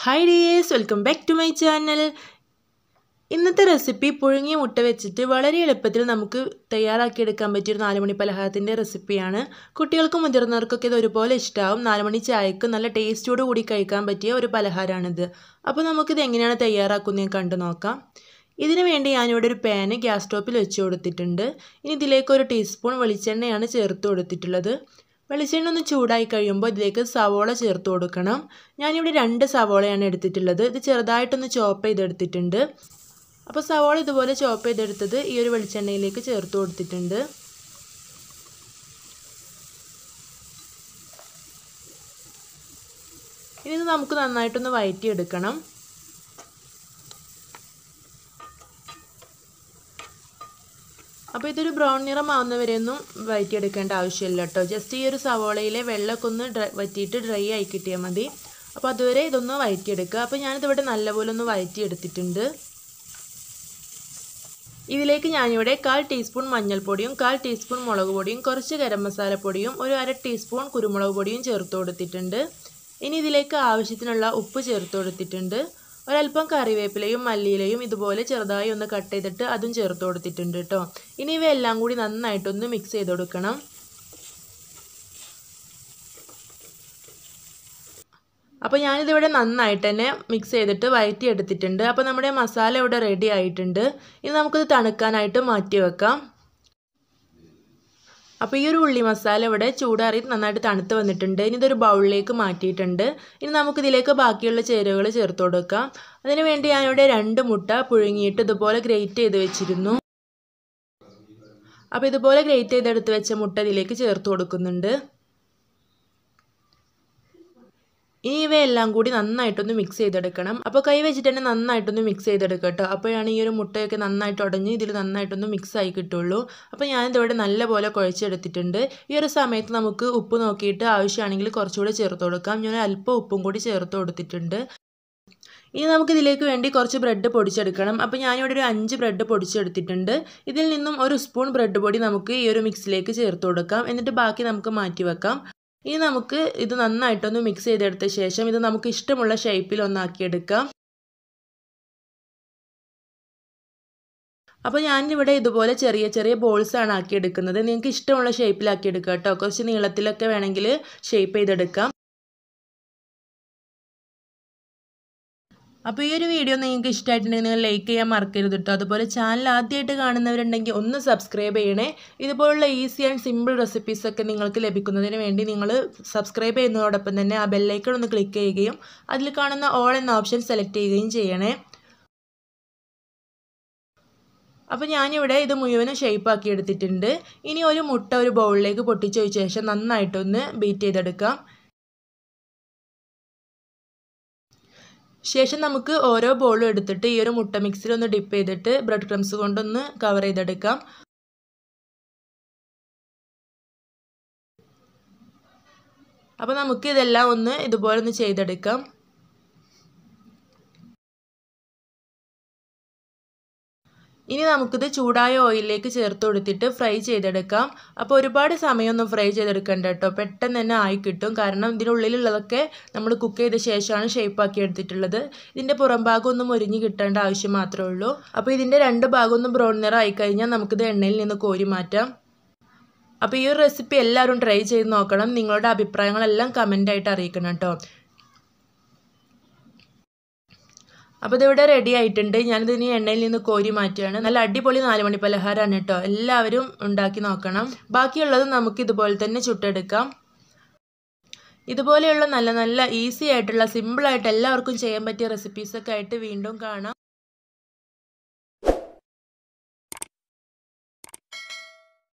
hi dears welcome back to my channel ഇന്നത്തെ recipe പുഴുങ്ങിയ മുട്ട വെച്ചിട്ട് വളരെ എളുപ്പത്തിൽ നമുക്ക് തയ്യാറാക്കിയെടുക്കാൻ പറ്റിയൊരു നാലുമണി പലഹാരത്തിൻ്റെ റെസിപ്പിയാണ് കുട്ടികൾക്കും മുതിർന്നവർക്കൊക്കെ ഇത് ഒരുപോലെ ഇഷ്ടമാവും നാലുമണി ചായക്ക് നല്ല ടേസ്റ്റോട് കൂടി കഴിക്കാൻ പറ്റിയ ഒരു പലഹാരമാണിത് അപ്പോൾ നമുക്കിത് എങ്ങനെയാണ് തയ്യാറാക്കുന്നത് കണ്ടു നോക്കാം ഇതിന് വേണ്ടി ഞാനിവിടെ ഒരു പാന് ഗ്യാസ് സ്റ്റോപ്പിൽ വെച്ച് കൊടുത്തിട്ടുണ്ട് ഇനി ഇതിലേക്ക് ഒരു ടീസ്പൂൺ വെളിച്ചെണ്ണയാണ് ചേർത്ത് കൊടുത്തിട്ടുള്ളത് വെളിച്ചെണ്ണ ഒന്ന് ചൂടായി കഴിയുമ്പോൾ ഇതിലേക്ക് സവോള ചേർത്ത് കൊടുക്കണം ഞാനിവിടെ രണ്ട് സവോളയാണ് എടുത്തിട്ടുള്ളത് ഇത് ചെറുതായിട്ടൊന്ന് ചോപ്പ് ചെയ്തെടുത്തിട്ടുണ്ട് അപ്പോൾ സവോള ഇതുപോലെ ചോപ്പ് ചെയ്തെടുത്തത് ഈ ഒരു വെളിച്ചെണ്ണയിലേക്ക് ചേർത്ത് കൊടുത്തിട്ടുണ്ട് ഇനി ഇത് നമുക്ക് നന്നായിട്ടൊന്ന് വഴറ്റിയെടുക്കണം അപ്പോൾ ഇതൊരു ബ്രൗൺ നിറം ആവുന്നവരെയൊന്നും വഴറ്റിയെടുക്കേണ്ട ആവശ്യമില്ല കേട്ടോ ജസ്റ്റ് ഈ ഒരു സവോളയിലെ വെള്ളമൊക്കെ ഒന്ന് ഡ്രൈ വറ്റിയിട്ട് ഡ്രൈ ആയി കിട്ടിയാൽ മതി അപ്പോൾ അതുവരെ ഇതൊന്ന് വഴറ്റിയെടുക്കുക അപ്പോൾ ഞാനിതിവിടെ നല്ലപോലെ ഒന്ന് വഴറ്റിയെടുത്തിട്ടുണ്ട് ഇതിലേക്ക് ഞാനിവിടെ കാൽ ടീസ്പൂൺ മഞ്ഞൾപ്പൊടിയും കാൽ ടീസ്പൂൺ മുളക് പൊടിയും കുറച്ച് ഗരം മസാലപ്പൊടിയും ഒരു അര ടീസ്പൂൺ കുരുമുളക് പൊടിയും ചേർത്ത് കൊടുത്തിട്ടുണ്ട് ഇനി ഇതിലേക്ക് ആവശ്യത്തിനുള്ള ഉപ്പ് ചേർത്ത് കൊടുത്തിട്ടുണ്ട് ഒരല്പം കറിവേപ്പിലയും മല്ലിയിലയും ഇതുപോലെ ചെറുതായി ഒന്ന് കട്ട് ചെയ്തിട്ട് അതും ചേർത്ത് കൊടുത്തിട്ടുണ്ട് കേട്ടോ ഇനി ഇവയെല്ലാം കൂടി നന്നായിട്ടൊന്ന് മിക്സ് ചെയ്ത് കൊടുക്കണം അപ്പോൾ ഞാനിതിവിടെ നന്നായിട്ട് തന്നെ മിക്സ് ചെയ്തിട്ട് വഴറ്റി എടുത്തിട്ടുണ്ട് അപ്പോൾ നമ്മുടെ മസാല ഇവിടെ റെഡി ആയിട്ടുണ്ട് ഇനി നമുക്കിത് തണുക്കാനായിട്ട് മാറ്റി വെക്കാം അപ്പോൾ ഈ ഒരു ഉള്ളി മസാല ഇവിടെ ചൂടാറി നന്നായിട്ട് തണുത്ത് വന്നിട്ടുണ്ട് ഇനി ഇതൊരു ബൗളിലേക്ക് മാറ്റിയിട്ടുണ്ട് ഇനി നമുക്കിതിലേക്ക് ബാക്കിയുള്ള ചേരുവകൾ ചേർത്ത് കൊടുക്കാം അതിന് വേണ്ടി ഞാനിവിടെ രണ്ട് മുട്ട പുഴുങ്ങിയിട്ട് ഇതുപോലെ ഗ്രേറ്റ് ചെയ്ത് വെച്ചിരുന്നു അപ്പോൾ ഇതുപോലെ ഗ്രേറ്റ് ചെയ്തെടുത്ത് വെച്ച മുട്ട ഇതിലേക്ക് ചേർത്ത് കൊടുക്കുന്നുണ്ട് ഇനി ഇവയെല്ലാം കൂടി നന്നായിട്ടൊന്ന് മിക്സ് ചെയ്തെടുക്കണം അപ്പോൾ കൈ വെച്ചിട്ട് തന്നെ നന്നായിട്ടൊന്ന് മിക്സ് ചെയ്തെടുക്കുക കേട്ടോ അപ്പോഴാണ് ഈ ഒരു മുട്ടയൊക്കെ നന്നായിട്ട് ഉടഞ്ഞ് ഇതിൽ നന്നായിട്ടൊന്ന് മിക്സ് ആയി കിട്ടുള്ളൂ അപ്പോൾ ഞാനിതിവിടെ നല്ലപോലെ കുഴച്ചെടുത്തിട്ടുണ്ട് ഈ ഒരു സമയത്ത് നമുക്ക് ഉപ്പ് നോക്കിയിട്ട് ആവശ്യമാണെങ്കിൽ കുറച്ചുകൂടി ചേർത്ത് കൊടുക്കാം ഞാൻ അല്പം ഉപ്പും കൂടി ചേർത്ത് കൊടുത്തിട്ടുണ്ട് ഇനി നമുക്ക് ഇതിലേക്ക് വേണ്ടി കുറച്ച് ബ്രെഡ് പൊടിച്ചെടുക്കണം അപ്പോൾ ഞാനിവിടെ ഒരു അഞ്ച് ബ്രെഡ് പൊടിച്ചെടുത്തിട്ടുണ്ട് ഇതിൽ നിന്നും ഒരു സ്പൂൺ ബ്രെഡ് പൊടി നമുക്ക് ഈ ഒരു മിക്സിലേക്ക് ചേർത്ത് കൊടുക്കാം എന്നിട്ട് ബാക്കി നമുക്ക് മാറ്റി വെക്കാം ഇനി നമുക്ക് ഇത് നന്നായിട്ടൊന്ന് മിക്സ് ചെയ്തെടുത്ത ശേഷം ഇത് നമുക്ക് ഇഷ്ടമുള്ള ഷേപ്പിൽ ഒന്നാക്കിയെടുക്കാം അപ്പോൾ ഞാനിവിടെ ഇതുപോലെ ചെറിയ ചെറിയ ബോൾസാണ് ആക്കിയെടുക്കുന്നത് നിങ്ങൾക്ക് ഇഷ്ടമുള്ള ഷേപ്പിലാക്കി എടുക്കാം കേട്ടോ കുറച്ച് നീളത്തിലൊക്കെ വേണമെങ്കിൽ ഷേപ്പ് ചെയ്തെടുക്കാം അപ്പോൾ ഈ ഒരു വീഡിയോ നിങ്ങൾക്ക് ഇഷ്ടമായിട്ടുണ്ടെങ്കിൽ നിങ്ങൾ ലൈക്ക് ചെയ്യാൻ മറക്കരുത് കേട്ടോ അതുപോലെ ചാനൽ ആദ്യമായിട്ട് കാണുന്നവരുണ്ടെങ്കിൽ ഒന്ന് സബ്സ്ക്രൈബ് ചെയ്യണേ ഇതുപോലുള്ള ഈസി ആൻഡ് സിമ്പിൾ റെസിപ്പീസൊക്കെ നിങ്ങൾക്ക് ലഭിക്കുന്നതിന് വേണ്ടി നിങ്ങൾ സബ്സ്ക്രൈബ് ചെയ്യുന്നതോടൊപ്പം തന്നെ ആ ബെല്ലൈക്കൺ ഒന്ന് ക്ലിക്ക് ചെയ്യുകയും അതിൽ കാണുന്ന ഓൾ എന്ന ഓപ്ഷൻ സെലക്ട് ചെയ്യുകയും ചെയ്യണേ അപ്പോൾ ഞാനിവിടെ ഇത് മുഴുവനും ഷേപ്പാക്കി എടുത്തിട്ടുണ്ട് ഇനി ഒരു മുട്ട ഒരു ബൗളിലേക്ക് പൊട്ടിച്ചൊഴിച്ച ശേഷം നന്നായിട്ടൊന്ന് ബീറ്റ് ചെയ്തെടുക്കാം ശേഷം നമുക്ക് ഓരോ ബോളും എടുത്തിട്ട് ഈ ഒരു മുട്ട മിക്സിൽ ഒന്ന് ഡിപ്പ് ചെയ്തിട്ട് ബ്രെഡ് ക്രംസ് കൊണ്ടൊന്ന് കവർ ചെയ്തെടുക്കാം അപ്പോൾ നമുക്ക് ഇതെല്ലാം ഒന്ന് ഇതുപോലെ ഒന്ന് ചെയ്തെടുക്കാം ഇനി നമുക്കിത് ചൂടായ ഓയിലിലേക്ക് ചേർത്ത് കൊടുത്തിട്ട് ഫ്രൈ ചെയ്തെടുക്കാം അപ്പോൾ ഒരുപാട് സമയമൊന്നും ഫ്രൈ ചെയ്തെടുക്കണ്ട കേട്ടോ പെട്ടെന്ന് തന്നെ ആയി കിട്ടും കാരണം ഇതിനുള്ളിലുള്ളതൊക്കെ നമ്മൾ കുക്ക് ചെയ്ത ശേഷമാണ് ഷേപ്പാക്കി എടുത്തിട്ടുള്ളത് ഇതിൻ്റെ പുറം ഭാഗം ഒന്നും മുരിഞ്ഞ് കിട്ടേണ്ട ആവശ്യം മാത്രമേ ഉള്ളൂ അപ്പോൾ ഇതിൻ്റെ രണ്ട് ഭാഗം ഒന്ന് ബ്രൗൺ നിറം ആയിക്കഴിഞ്ഞാൽ നമുക്കിത് എണ്ണയിൽ നിന്ന് കോരി മാറ്റാം അപ്പോൾ ഈ ഒരു റെസിപ്പി എല്ലാവരും ട്രൈ ചെയ്ത് നോക്കണം നിങ്ങളുടെ അഭിപ്രായങ്ങളെല്ലാം കമൻ്റായിട്ട് അറിയിക്കണം കേട്ടോ അപ്പോൾ ഇതിവിടെ റെഡി ആയിട്ടുണ്ട് ഞാനിതിന് എണ്ണയിൽ നിന്ന് കോരി മാറ്റുകയാണ് നല്ല അടിപൊളി നാലുമണി പലഹാരമാണ് കേട്ടോ എല്ലാവരും ഉണ്ടാക്കി നോക്കണം ബാക്കിയുള്ളത് നമുക്ക് ഇതുപോലെ തന്നെ ചുട്ടെടുക്കാം ഇതുപോലെയുള്ള നല്ല നല്ല ഈസി ആയിട്ടുള്ള സിമ്പിളായിട്ട് എല്ലാവർക്കും ചെയ്യാൻ പറ്റിയ റെസിപ്പീസൊക്കെ ആയിട്ട് വീണ്ടും കാണാം